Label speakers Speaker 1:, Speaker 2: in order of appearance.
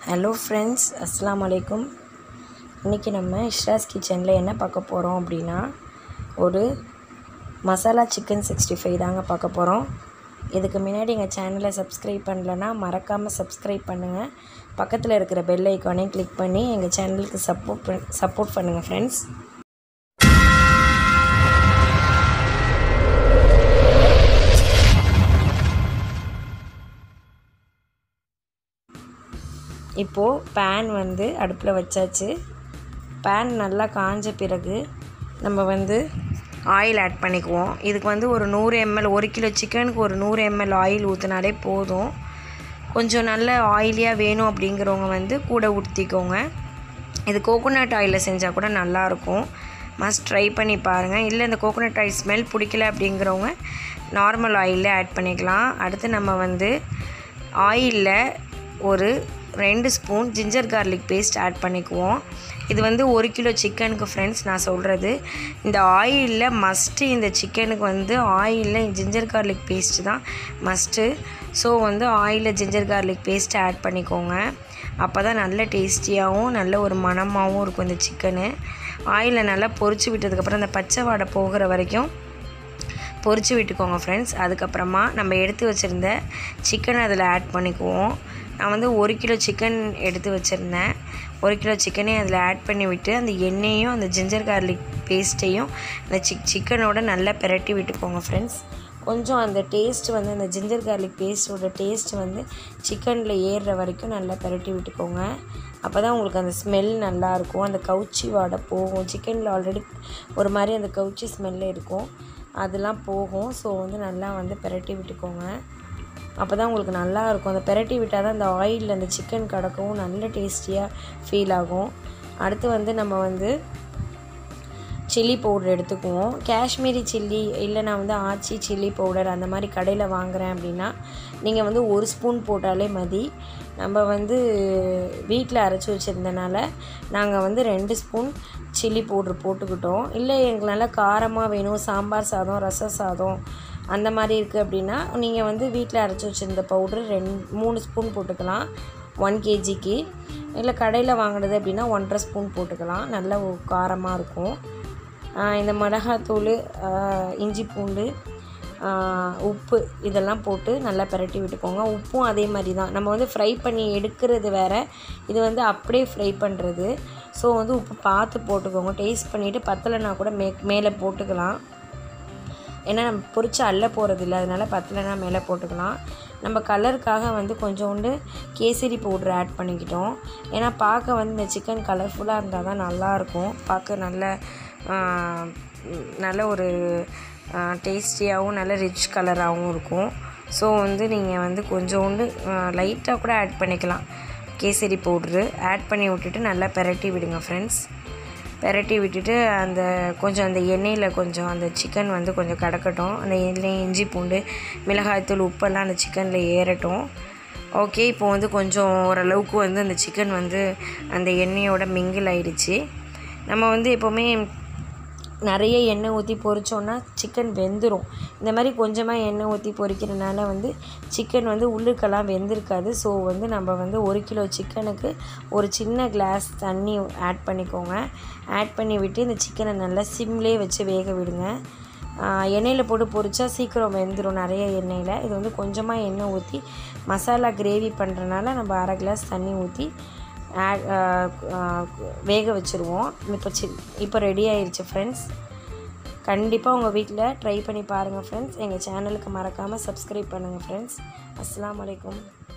Speaker 1: hello friends அஸ்ஸலாமு அலைக்கும் இன்றைக்கி நம்ம இஷ்ராஸ் கிச்சனில் என்ன பார்க்க போகிறோம் அப்படின்னா ஒரு மசாலா சிக்கன் சிக்ஸ்டி ஃபைவ் தாங்க பார்க்க போகிறோம் இதுக்கு முன்னாடி எங்கள் சேனலை சப்ஸ்கிரைப் பண்ணலன்னா மறக்காமல் சப்ஸ்கிரைப் பண்ணுங்கள் பக்கத்தில் இருக்கிற பெல் ஐக்கானையும் கிளிக் பண்ணி எங்கள் சேனலுக்கு சப்போர்ட் பண் சப்போர்ட் பண்ணுங்கள் ஃப்ரெண்ட்ஸ் இப்போது பேன் வந்து அடுப்பில் வச்சாச்சு பேன் நல்லா காஞ்ச பிறகு நம்ம வந்து ஆயில் ஆட் பண்ணிக்குவோம் இதுக்கு வந்து ஒரு நூறு எம்எல் ஒரு கிலோ சிக்கனுக்கு ஒரு நூறு எம்எல் ஆயில் ஊற்றினாலே போதும் கொஞ்சம் நல்ல ஆயிலியாக வேணும் அப்படிங்கிறவங்க வந்து கூட ஊற்றிக்கோங்க இது கோகோனட் ஆயிலில் செஞ்சால் கூட நல்லாயிருக்கும் மஸ்ட் ட்ரை பண்ணி பாருங்கள் இல்லை இந்த கோகோனட் ஆயில் ஸ்மெல் பிடிக்கல அப்படிங்கிறவங்க நார்மல் ஆயிலில் ஆட் பண்ணிக்கலாம் அடுத்து நம்ம வந்து ஆயிலில் ஒரு ரெண்டு spoon ginger garlic paste add பண்ணிக்குவோம் இது வந்து ஒரு கிலோ சிக்கனுக்கு ஃப்ரெண்ட்ஸ் நான் சொல்கிறது இந்த ஆயிலில் மஸ்ட்டு இந்த சிக்கனுக்கு வந்து ஆயிலில் ஜிஞ்சர் கார்லிக் பேஸ்ட்டு தான் மஸ்ட்டு ஸோ வந்து ஆயிலில் ஜிஞ்சர் கார்லிக் பேஸ்ட்டு ஆட் பண்ணிக்கோங்க அப்போ தான் நல்ல டேஸ்டியாகவும் நல்ல ஒரு மணமாகவும் இருக்கும் இந்த சிக்கனு ஆயிலில் நல்லா பொரிச்சு விட்டதுக்கப்புறம் அந்த பச்சை வாடை போகிற வரைக்கும் பொரிச்சு விட்டுக்கோங்க ஃப்ரெண்ட்ஸ் அதுக்கப்புறமா நம்ம எடுத்து வச்சுருந்த சிக்கனை அதில் ஆட் பண்ணிக்குவோம் நான் வந்து ஒரு கிலோ சிக்கன் எடுத்து வச்சுருந்தேன் ஒரு கிலோ சிக்கனையும் அதில் ஆட் பண்ணி விட்டு அந்த எண்ணெயும் அந்த ஜிஞ்சர் கார்லிக் பேஸ்ட்டையும் அந்த சிக் சிக்கனோட நல்லா பிரட்டி விட்டுக்கோங்க ஃப்ரெண்ட்ஸ் கொஞ்சம் அந்த டேஸ்ட் வந்து அந்த ஜிஞ்சர் கார்லிக் பேஸ்ட்டோட டேஸ்ட் வந்து சிக்கனில் ஏறுற வரைக்கும் நல்லா பிரட்டி விட்டுக்கோங்க அப்போ தான் உங்களுக்கு அந்த ஸ்மெல் நல்லாயிருக்கும் அந்த கவுச்சி வாடை போகும் சிக்கனில் ஆல்ரெடி ஒரு மாதிரி அந்த கவுச்சி ஸ்மெல்லு இருக்கும் அதெல்லாம் போகும் ஸோ வந்து நல்லா வந்து பிரட்டி விட்டுக்கோங்க அப்போ தான் உங்களுக்கு நல்லா இருக்கும் அந்த பிரட்டி விட்டால் தான் அந்த ஆயிலில் அந்த சிக்கன் கிடக்கவும் நல்ல டேஸ்டியாக ஃபீல் ஆகும் அடுத்து வந்து நம்ம வந்து சில்லி பவுடர் எடுத்துக்குவோம் காஷ்மீரி சில்லி இல்லை நான் வந்து ஆச்சி சில்லி பவுடர் அந்த மாதிரி கடையில் வாங்குகிறேன் அப்படின்னா நீங்கள் வந்து ஒரு ஸ்பூன் போட்டாலே மதி நம்ம வந்து வீட்டில் அரைச்சி வச்சுருந்தனால நாங்கள் வந்து ரெண்டு ஸ்பூன் சில்லி பவுட்ரு போட்டுக்கிட்டோம் இல்லை எங்களுக்கு நல்லா காரமாக வேணும் சாம்பார் சாதம் ரச சாதம் அந்த மாதிரி இருக்குது அப்படின்னா நீங்கள் வந்து வீட்டில் அரைச்சி வச்சுருந்த பவுட்ரு ரெண்டு மூணு ஸ்பூன் போட்டுக்கலாம் ஒன் கேஜிக்கு இல்லை கடையில் வாங்கினது அப்படின்னா ஒன்றரை ஸ்பூன் போட்டுக்கலாம் நல்ல காரமாக இருக்கும் இந்த மிளகாத்தூள் இஞ்சி பூண்டு உப்பு இதெல்லாம் போட்டு நல்லா பிரட்டி விட்டுக்கோங்க உப்பும் அதே மாதிரி தான் நம்ம வந்து ஃப்ரை பண்ணி எடுக்கிறது வேறு இது வந்து அப்படியே ஃப்ரை பண்ணுறது ஸோ வந்து உப்பு பார்த்து போட்டுக்கோங்க டேஸ்ட் பண்ணிவிட்டு பத்தலைனா கூட மே மேலே போட்டுக்கலாம் ஏன்னா நம்ம பொரிச்சு அள்ள போகிறது இல்லை அதனால் பத்தலைனா மேலே போட்டுக்கலாம் நம்ம கலருக்காக வந்து கொஞ்சோண்டு கேசரி பவுட்ரு ஆட் பண்ணிக்கிட்டோம் ஏன்னா பார்க்க வந்து இந்த சிக்கன் கலர்ஃபுல்லாக இருந்தால் தான் நல்லாயிருக்கும் பார்க்க நல்ல நல்ல ஒரு டேஸ்டியாகவும் நல்ல ரிச் கலராகவும் இருக்கும் ஸோ வந்து நீங்கள் வந்து கொஞ்சோண்டு லைட்டாக கூட ஆட் பண்ணிக்கலாம் கேசரி பவுட்ரு ஆட் பண்ணி விட்டுட்டு நல்லா பெரட்டி விடுங்க ஃப்ரெண்ட்ஸ் பெரட்டி விட்டுட்டு அந்த கொஞ்சம் அந்த எண்ணெயில் கொஞ்சம் அந்த சிக்கன் வந்து கொஞ்சம் கிடக்கட்டும் அந்த எண்ணெய் இஞ்சி பூண்டு மிளகாய்த்தூள் உப்பெல்லாம் அந்த சிக்கனில் ஏறட்டும் ஓகே இப்போ வந்து கொஞ்சம் ஓரளவுக்கு வந்து அந்த சிக்கன் வந்து அந்த எண்ணெயோட மிங்கிள் ஆயிடுச்சு நம்ம வந்து எப்போவுமே நிறைய எண்ணெய் ஊற்றி பொரிச்சோன்னா சிக்கன் வெந்துடும் இந்த மாதிரி கொஞ்சமாக எண்ணெய் ஊற்றி பொரிக்கிறனால வந்து சிக்கன் வந்து உள்ளுக்கெல்லாம் வெந்திருக்காது ஸோ வந்து நம்ம வந்து ஒரு கிலோ சிக்கனுக்கு ஒரு சின்ன கிளாஸ் தண்ணி ஆட் பண்ணிக்கோங்க ஆட் பண்ணி விட்டு இந்த சிக்கனை நல்லா சிம்லேயே வச்சு வேக விடுங்க எண்ணெயில் போட்டு பொரிச்சா சீக்கிரம் வெந்துடும் நிறைய எண்ணெயில் இது வந்து கொஞ்சமாக எண்ணெய் ஊற்றி மசாலா கிரேவி பண்ணுறனால நம்ம அரை கிளாஸ் தண்ணி ஊற்றி ஆட் வேக வச்சுருவோம் இப்போ சி இப்போ ரெடி ஆயிடுச்சு ஃப்ரெண்ட்ஸ் கண்டிப்பாக உங்கள் வீட்டில் ட்ரை பண்ணி பாருங்கள் ஃப்ரெண்ட்ஸ் எங்கள் சேனலுக்கு மறக்காமல் சப்ஸ்கிரைப் பண்ணுங்கள் ஃப்ரெண்ட்ஸ் அஸ்லாம் வலைக்கம்